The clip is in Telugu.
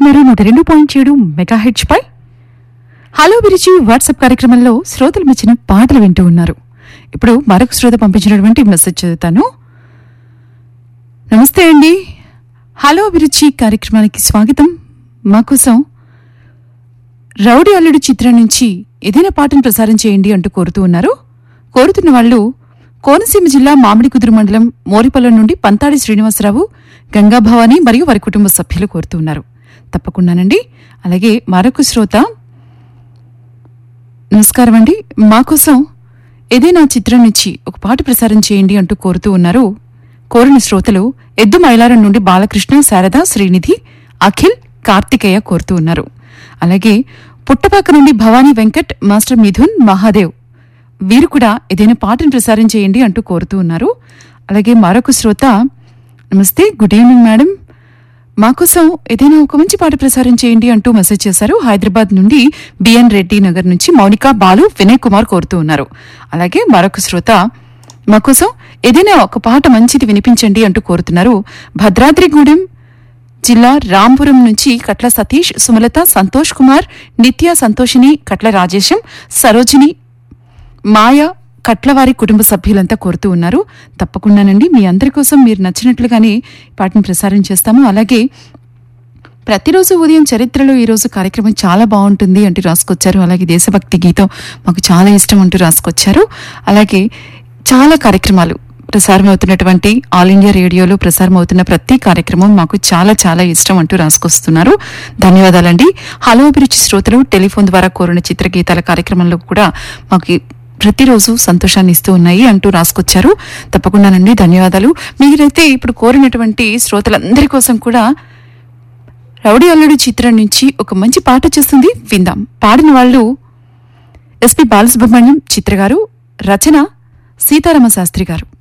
వింటున్నారు నూట రెండు పాయింట్ ఏడు మెగా హెచ్ పై హలో విరిచి వాట్సాప్ కార్యక్రమంలో శ్రోతలు మెచ్చిన పాటలు వింటూ ఉన్నారు ఇప్పుడు మరొక శ్రోత పంపించినటువంటి మెసేజ్ చదువుతాను నమస్తే అండి హలో అభిరుచి కార్యక్రమానికి స్వాగతం మా కోసం రౌడీ అల్లుడు చిత్రం నుంచి ఏదైనా పాటను ప్రసారం చేయండి అంటూ కోరుతూ ఉన్నారు కోరుతున్న వాళ్ళు కోనసీమ జిల్లా మామిడికుదురు మండలం మోరిపల్లం నుండి పంతాడి శ్రీనివాసరావు గంగాభవాని మరియు వారి కుటుంబ సభ్యులు కోరుతూ ఉన్నారు తప్పకుండానండి అలాగే మరొక శ్రోత నమస్కారం అండి మా కోసం ఏదైనా చిత్రం నుంచి ఒక పాట ప్రసారం చేయండి అంటూ కోరుతూ ఉన్నారు కోరిన శ్రోతలు ఎద్దు మైలారం నుండి బాలకృష్ణ శారద శ్రీనిధి అఖిల్ కార్తికేయ కోరుతూ ఉన్నారు అలాగే పుట్టపాక నుండి భవానీ వెంకట్ మాస్టర్ మిథున్ మహాదేవ్ వీరు కూడా ఏదైనా పాటను ప్రసారం చేయండి అంటూ కోరుతూ ఉన్నారు అలాగే మరొక శ్రోత నమస్తే గుడ్ ఈవినింగ్ మేడం మా కోసం ఏదైనా ఒక మంచి పాట ప్రసారం చేయండి అంటూ మెసేజ్ చేశారు హైదరాబాద్ నుండి బిఎన్ రెడ్డి నగర్ నుంచి మౌనిక బాలు వినయ్ కుమార్ కోరుతూ ఉన్నారు అలాగే మరొక శ్రోత మా కోసం ఏదైనా ఒక పాట మంచిది వినిపించండి అంటూ కోరుతున్నారు భద్రాద్రిగూడెం జిల్లా రాంపురం నుంచి కట్ల సతీష్ సుమలత సంతోష్ కుమార్ నిత్య సంతోషిని కట్ల రాజేశం సరోజిని మాయ కట్లవారి కుటుంబ సభ్యులంతా కోరుతూ ఉన్నారు తప్పకుండానండి మీ అందరి కోసం మీరు నచ్చినట్లుగానే పాటను ప్రసారం చేస్తాము అలాగే ప్రతిరోజు ఉదయం చరిత్రలో ఈరోజు కార్యక్రమం చాలా బాగుంటుంది అంటూ రాసుకొచ్చారు అలాగే దేశభక్తి గీతం మాకు చాలా ఇష్టం అంటూ రాసుకొచ్చారు అలాగే చాలా కార్యక్రమాలు ప్రసారం అవుతున్నటువంటి ఆల్ ఇండియా రేడియోలో ప్రసారం అవుతున్న ప్రతి కార్యక్రమం మాకు చాలా చాలా ఇష్టం అంటూ రాసుకొస్తున్నారు ధన్యవాదాలండి హలో అభిరుచి శ్రోతలు టెలిఫోన్ ద్వారా కోరిన చిత్రగీతాల కార్యక్రమంలో కూడా మాకు ప్రతిరోజు సంతోషాన్ని ఇస్తూ ఉన్నాయి అంటూ రాసుకొచ్చారు తప్పకుండానండి ధన్యవాదాలు మీరైతే ఇప్పుడు కోరినటువంటి శ్రోతలందరి కోసం కూడా రౌడీ అల్లుడు చిత్రం నుంచి ఒక మంచి పాట చేస్తుంది విందాం పాడిన వాళ్ళు ఎస్పి బాలసుబ్రహ్మణ్యం చిత్ర గారు రచన సీతారామ శాస్త్రి గారు